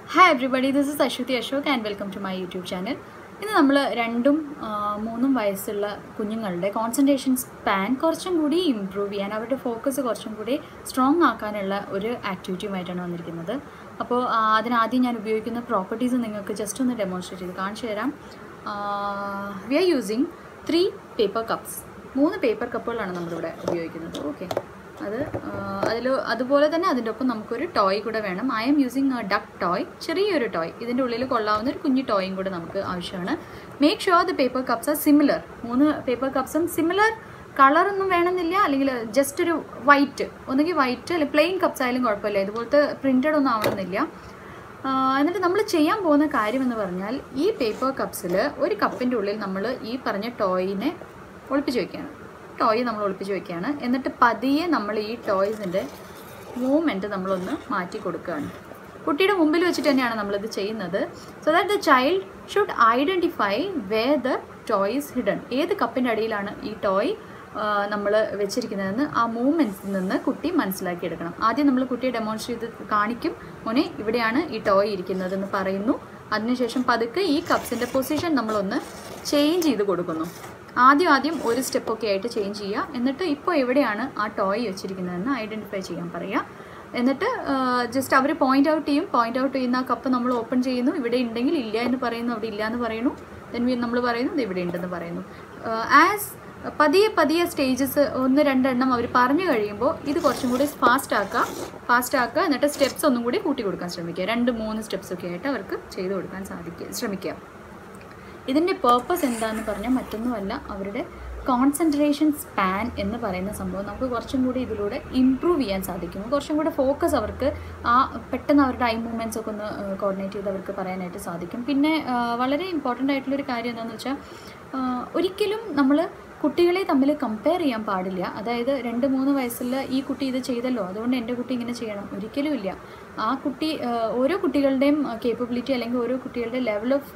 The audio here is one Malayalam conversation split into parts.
hi everybody this is Aswathy Ashok and welcome to my YouTube channel ഇന്ന് നമ്മൾ രണ്ടും ആ, മൂന്നും വയസ്സുള്ള കുഞ്ഞുങ്ങളുടെ കോൺസെൻട്രേഷൻ സ്പാൻ കുറച്ചും കൂടി ഇമ്പ്രൂവ് ചെയ്യാൻ അവരുടെ ഫോക്കസ് കുറച്ചും കൂടി സ്ട്രോങ് ആക്കാനുള്ള ഒരു ആക്ടിവിറ്റിയുമായിട്ടാണ് വന്നിരിക്കുന്നത് അപ്പോൾ ആ, അതിനാദ്യം ഞാൻ ഉപയോഗിക്കുന്ന പ്രോപ്പർട്ടീസ് നിങ്ങൾക്ക് ജസ്റ്റ് ഒന്ന് ഡെമോൺസ്ട്രേറ്റ് ചെയ്ത് കാണിച്ചു തരാം we are using three paper cups മൂന്ന് പേപ്പർ കപ്പുകളാണ് നമ്മളിവിടെ ഉപയോഗിക്കുന്നത് ഓക്കെ അത് അതിൽ അതുപോലെ തന്നെ അതിൻ്റെ ഒപ്പം നമുക്കൊരു ടോയ് കൂടെ വേണം I'm using a duck toy ചെറിയൊരു ടോയ് ഇതിൻ്റെ ഉള്ളിൽ കൊള്ളാവുന്ന ഒരു കുഞ്ഞു ടോയും കൂടെ നമുക്ക് ആവശ്യമാണ് make sure the paper cups are similar മൂന്ന് പേപ്പർ കപ്സും സിമിലർ കളറൊന്നും വേണമെന്നില്ല അല്ലെങ്കിൽ ജസ്റ്റ് ഒരു വൈറ്റ് ഒന്നുകിൽ വൈറ്റ് അല്ലെങ്കിൽ പ്ലെയിൻ കപ്സ് ആയാലും കുഴപ്പമില്ല ഇതുപോലത്തെ പ്രിൻറ്റഡ് ഒന്നും ആവണമെന്നില്ല ആ, എന്നിട്ട് നമ്മൾ ചെയ്യാൻ പോകുന്ന കാര്യം എന്ന് പറഞ്ഞാൽ ഈ പേപ്പർ കപ്സിൽ ഒരു കപ്പിൻ്റെ ഉള്ളിൽ നമ്മൾ ഈ പറഞ്ഞ ടോയിനെ ഒളിപ്പിച്ച് വെക്കുകയാണ് ടോയ് നമ്മൾ ഒളിപ്പിച്ച് വെക്കുകയാണ് എന്നിട്ട് പതിയെ നമ്മൾ ഈ ടോയ്സിൻ്റെ മൂവ്മെൻറ്റ് നമ്മളൊന്ന് മാറ്റി കൊടുക്കുകയാണ് കുട്ടിയുടെ മുമ്പിൽ വെച്ചിട്ട് തന്നെയാണ് നമ്മളിത് ചെയ്യുന്നത് so that the child should identify where the toys hidden ഏത് കപ്പിൻ്റെ അടിയിലാണ് ഈ ടോയ് നമ്മൾ വെച്ചിരിക്കുന്നതെന്ന് ആ മൂവ്മെൻറ്റ്സിൽ നിന്ന് കുട്ടി മനസ്സിലാക്കിയെടുക്കണം ആദ്യം നമ്മൾ കുട്ടിയെ ഡെമോൺസ്ട്രേറ്റ് ചെയ്ത് കാണിക്കും മോനെ ഇവിടെയാണ് ഈ ടോയ് ഇരിക്കുന്നതെന്ന് പറയുന്നു അതിനുശേഷം പതുക്കെ ഈ കപ്സിൻ്റെ പൊസിഷൻ നമ്മളൊന്ന് ചേഞ്ച് ചെയ്ത് കൊടുക്കുന്നു ആദ്യം ആദ്യം ഒരു സ്റ്റെപ്പൊക്കെ ആയിട്ട് ചേഞ്ച് ചെയ്യുക എന്നിട്ട് ഇപ്പോൾ എവിടെയാണ് ആ ടോയ് വെച്ചിരിക്കുന്നതെന്ന് ഐഡൻറ്റിഫൈ ചെയ്യാൻ പറയുക എന്നിട്ട് ജസ്റ്റ് അവർ പോയിന്റ് ഔട്ട് ചെയ്യും പോയിന്റ് ഔട്ട് ചെയ്യുന്ന ആ കപ്പ് നമ്മൾ ഓപ്പൺ ചെയ്യുന്നു ഇവിടെ ഉണ്ടെങ്കിൽ ഇല്ല എന്ന് പറയുന്നു അവിടെ ഇല്ല എന്ന് പറയുന്നു ദെൻ നമ്മൾ പറയുന്നു ഇത് ഇവിടെ ഉണ്ടെന്ന് പറയുന്നു ആസ് പതിയെ പതിയെ സ്റ്റേജസ് ഒന്ന് രണ്ടെണ്ണം അവർ പറഞ്ഞു കഴിയുമ്പോൾ ഇത് കുറച്ചും കൂടി ഫാസ്റ്റ് ആക്കുക ഫാസ്റ്റ് ആക്കുക എന്നിട്ട് സ്റ്റെപ്സ് ഒന്നും കൂടി കൂട്ടി കൊടുക്കാൻ ശ്രമിക്കുക രണ്ട് മൂന്ന് സ്റ്റെപ്സ് ഒക്കെ ആയിട്ട് അവർക്ക് ചെയ്തു കൊടുക്കാൻ സാധിക്കുക ശ്രമിക്കുക ഇതിൻ്റെ പേർപ്പസ് എന്താന്ന് പറഞ്ഞാൽ മറ്റൊന്നുമല്ല അവരുടെ കോൺസെൻട്രേഷൻ സ്പാൻ എന്ന് പറയുന്ന സംഭവം നമുക്ക് കുറച്ചും കൂടി ഇതിലൂടെ ഇമ്പ്രൂവ് ചെയ്യാൻ സാധിക്കും കുറച്ചും കൂടെ ഫോക്കസ് അവർക്ക് ആ പെട്ടെന്ന് അവരുടെ ഐ മൂവ്മെൻറ്റ്സ് ഒക്കെ ഒന്ന് കോർഡിനേറ്റ് ചെയ്ത് അവർക്ക് പറയാനായിട്ട് സാധിക്കും പിന്നെ ആ, വളരെ ഇമ്പോർട്ടൻ്റ് ആയിട്ടുള്ളൊരു കാര്യം എന്താണെന്ന് വെച്ചാൽ ആ, ഒരിക്കലും നമ്മൾ കുട്ടികളെ തമ്മിൽ കമ്പയർ ചെയ്യാൻ പാടില്ല അതായത് രണ്ട് മൂന്ന് വയസ്സിൽ ഈ കുട്ടി ഇത് ചെയ്തല്ലോ അതുകൊണ്ട് എൻ്റെ കുട്ടി ഇങ്ങനെ ചെയ്യണം ഒരിക്കലും ഇല്ല ആ കുട്ടി ആ, ഓരോ കുട്ടികളുടെയും കേപ്പബിലിറ്റി അല്ലെങ്കിൽ ഓരോ കുട്ടികളുടെ ലെവൽ ഓഫ്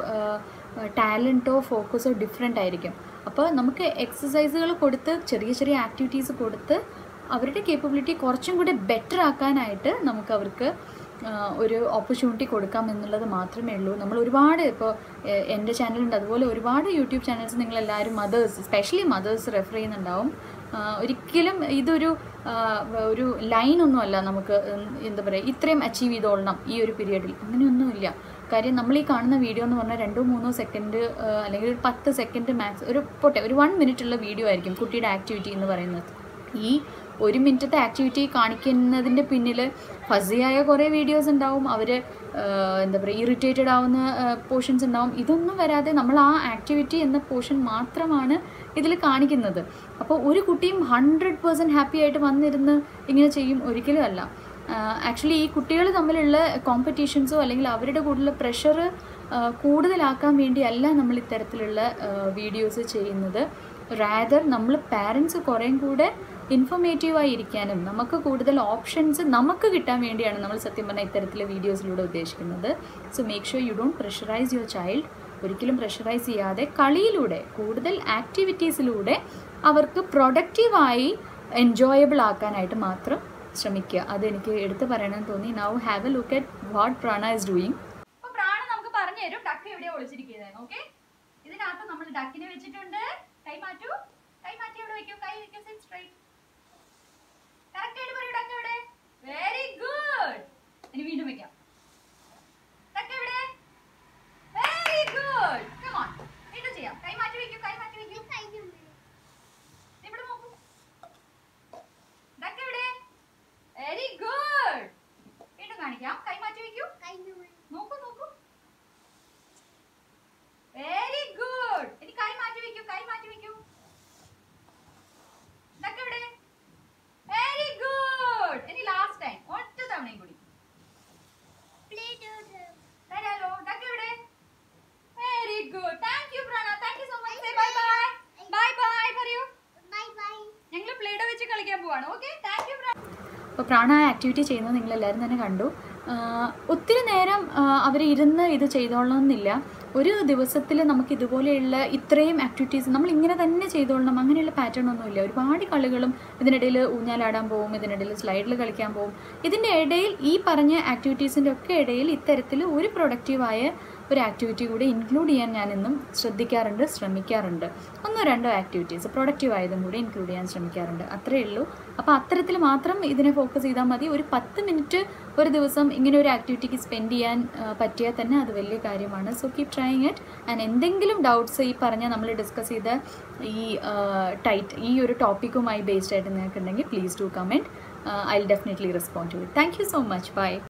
ടാലൻറ്റോ ഫോക്കസോ ഡിഫറെൻ്റ് ആയിരിക്കും അപ്പോൾ നമുക്ക് എക്സസൈസുകൾ കൊടുത്ത് ചെറിയ ചെറിയ ആക്ടിവിറ്റീസ് കൊടുത്ത് അവരുടെ കേപ്പബിലിറ്റി കുറച്ചും കൂടി ബെറ്റർ ആക്കാനായിട്ട് നമുക്ക് അവർക്ക് ആ, ഒരു ഓപ്പർച്യൂണിറ്റി കൊടുക്കാം എന്നുള്ളത് മാത്രമേ ഉള്ളൂ നമ്മൾ ഒരുപാട് ഇപ്പോൾ എൻ്റെ ചാനലുണ്ട് അതുപോലെ ഒരുപാട് യൂട്യൂബ് ചാനൽസ് നിങ്ങളെല്ലാവരും മദേഴ്സ് സ്പെഷ്യലി മദേഴ്സ് റെഫർ ചെയ്യുന്നുണ്ടാവും ആ, ഒരിക്കലും ഇതൊരു ആ, ഒരു ലൈനൊന്നുമല്ല നമുക്ക് ഉം, എന്താ പറയുക ഇത്രയും അച്ചീവ് ചെയ്തോളണം ഈ ഒരു പീരീഡിൽ അങ്ങനെയൊന്നുമില്ല കാര്യം നമ്മൾ ഈ കാണുന്ന വീഡിയോ എന്ന് പറഞ്ഞാൽ രണ്ടോ മൂന്നോ സെക്കൻഡ് അല്ലെങ്കിൽ ഒരു പത്ത് സെക്കൻഡ് മാക്സ് ഒരു പോട്ടെ ഒരു വൺ മിനിറ്റ് ഉള്ള വീഡിയോ ആയിരിക്കും കുട്ടിയുടെ ആക്ടിവിറ്റി എന്ന് പറയുന്നത് ഈ ഒരു മിനിറ്റത്തെ ആക്ടിവിറ്റി കാണിക്കുന്നതിൻ്റെ പിന്നിൽ ഫസിയായ കുറേ വീഡിയോസ് ഉണ്ടാവും അവർ എന്താ പറയുക ഇറിറ്റേറ്റഡ് ആവുന്ന പോർഷൻസ് ഉണ്ടാവും ഇതൊന്നും വരാതെ നമ്മൾ ആ ആക്ടിവിറ്റി എന്ന പോർഷൻ മാത്രമാണ് ഇതിൽ കാണിക്കുന്നത് അപ്പോൾ ഒരു കുട്ടിയും ഹൺഡ്രഡ് പേഴ്സൻറ്റ് ഹാപ്പി ആയിട്ട് വന്നിരുന്ന് ഇങ്ങനെ ചെയ്യും ഒരിക്കലും അല്ല ആക്ച്വലി ഈ കുട്ടികൾ തമ്മിലുള്ള കോമ്പറ്റീഷൻസോ അല്ലെങ്കിൽ അവരുടെ കൂടെയുള്ള പ്രഷർ കൂടുതലാക്കാൻ വേണ്ടിയല്ല നമ്മൾ ഇത്തരത്തിലുള്ള വീഡിയോസ് ചെയ്യുന്നത് റാദർ നമ്മൾ പാരൻസ് കുറേയും കൂടെ ഇൻഫോർമേറ്റീവായി ഇരിക്കാനും നമുക്ക് കൂടുതൽ ഓപ്ഷൻസ് നമുക്ക് കിട്ടാൻ വേണ്ടിയാണ് നമ്മൾ സത്യം പറഞ്ഞാൽ ഇത്തരത്തിലെ വീഡിയോസിലൂടെ ഉദ്ദേശിക്കുന്നത് so make sure you don't pressurise your child ഒരിക്കലും പ്രഷറൈസ് ചെയ്യാതെ കളിയിലൂടെ കൂടുതൽ ആക്ടിവിറ്റീസിലൂടെ അവർക്ക് പ്രൊഡക്റ്റീവായി എൻജോയബിൾ ആക്കാനായിട്ട് മാത്രം ശ്രമിക്കുക അത് എനിക്ക് എടുത്തു പറയണമെന്ന് തോന്നി now have a look at what Prana is doing അപ്പൊ പ്രാണ നമുക്ക് പറഞ്ഞു തരും ഡക്ക് എവിടെയാ ഒളിച്ചിരിക്കുന്നത് ഓക്കെ ഇതിനകത്ത് നമ്മൾ ഡക്കിനെ വെച്ചിട്ടുണ്ട് കൈ മാറ്റൂ കൈ മാറ്റി എവിടെ വെക്കൂ കൈ വെക്കൂ സിറ്റ് സ്ട്രൈറ്റ് കറക്റ്റ് ആയിട്ട് പറയൂ ഡക്ക് എവിടെ വെരി ഗുഡ് ഇനി വീണ്ടും വെക്കാം ഡക്ക് എവിടെ വെരി ഗുഡ് കം ഓൺ വീണ്ടും ചെയ്യാം കൈ മാറ്റി വെക്കൂ കൈ മാറ്റി വെക്കൂ ഇവിടെ നോക്കൂ ഡക്ക് എവിടെ വെരി ഗുഡ് വീണ്ടും കാണിക്കാം കൈ മാറ്റി വെക്കൂ നോക്കൂ നോക്കൂ വെരി ഗുഡ് ഇനി കൈ മാറ്റി വെക്കൂ കൈ മാറ്റി വെക്കൂ ഡക്ക് എവിടെ വെരി ഗുഡ് ഇനി ലാസ്റ്റ് ടൈം ഒറ്റ തവണയും കൂടി തരാലോ ഡക്ക് എവിടെ very good thank you Prana thank you so much bye bye bye bye പറയൂ ഞങ്ങൾ പ്ലേഡോ വെച്ച് കളിക്കാൻ പോവാണ് ഓക്കെ താങ്ക് യു പ്രണ അപ്പോൾ പ്രാണ ആക്ടിവിറ്റി ചെയ്യുന്നത് നിങ്ങളെല്ലാവരും തന്നെ കണ്ടു ആഹ് ഒത്തിരി നേരം അവർ ഇരുന്ന് ഇത് ചെയ്തോളണമെന്നില്ല ഒരു ദിവസത്തിൽ നമുക്ക് ഇതുപോലെയുള്ള ഇത്രയും ആക്ടിവിറ്റീസ് നമ്മൾ ഇങ്ങനെ തന്നെ ചെയ്തോളണം അങ്ങനെയുള്ള പാറ്റേൺ ഒന്നുമില്ല ഒരുപാട് കളികളും ഇതിനിടയിൽ ഊഞ്ഞാലാടാൻ പോകും ഇതിനിടയിൽ സ്ലൈഡിൽ കളിക്കാൻ പോകും ഇതിൻ്റെ ഇടയിൽ ഈ പറഞ്ഞ ആക്ടിവിറ്റീസിൻ്റെ ഒക്കെ ഇടയിൽ ഇത്തരത്തിൽ ഒരു പ്രൊഡക്റ്റീവായ ഒരു ആക്ടിവിറ്റി കൂടി ഇൻക്ലൂഡ് ചെയ്യാൻ ഞാൻ എന്നും ശ്രദ്ധിക്കാറുണ്ട് ശ്രമിക്കാറുണ്ട് ഒന്നോ രണ്ടോ ആക്ടിവിറ്റീസ് പ്രൊഡക്റ്റീവ് ആയതും കൂടി ഇൻക്ലൂഡ് ചെയ്യാൻ ശ്രമിക്കാറുണ്ട് അത്രയേ ഉള്ളൂ അപ്പോൾ അത്തരത്തിൽ മാത്രം ഇതിനെ ഫോക്കസ് ചെയ്താൽ മതി ഒരു പത്ത് മിനിറ്റ് ഒരു ദിവസം ഇങ്ങനെ ഒരു ആക്ടിവിറ്റിക്ക് സ്പെൻഡ് ചെയ്യാൻ ആ, പറ്റിയാൽ തന്നെ അത് വലിയ കാര്യമാണ് so keep trying it and എന്തെങ്കിലും ഡൗട്ട്സ് ഈ പറഞ്ഞ നമ്മൾ ഡിസ്കസ് ചെയ്ത ഈ ടൈറ്റ് ഈ ഒരു ടോപ്പിക്കുമായി ബേസ്ഡ് ആയിട്ട് നിങ്ങൾക്ക് ഉണ്ടെങ്കിൽ please do comment I definitely respond to it thank you so much by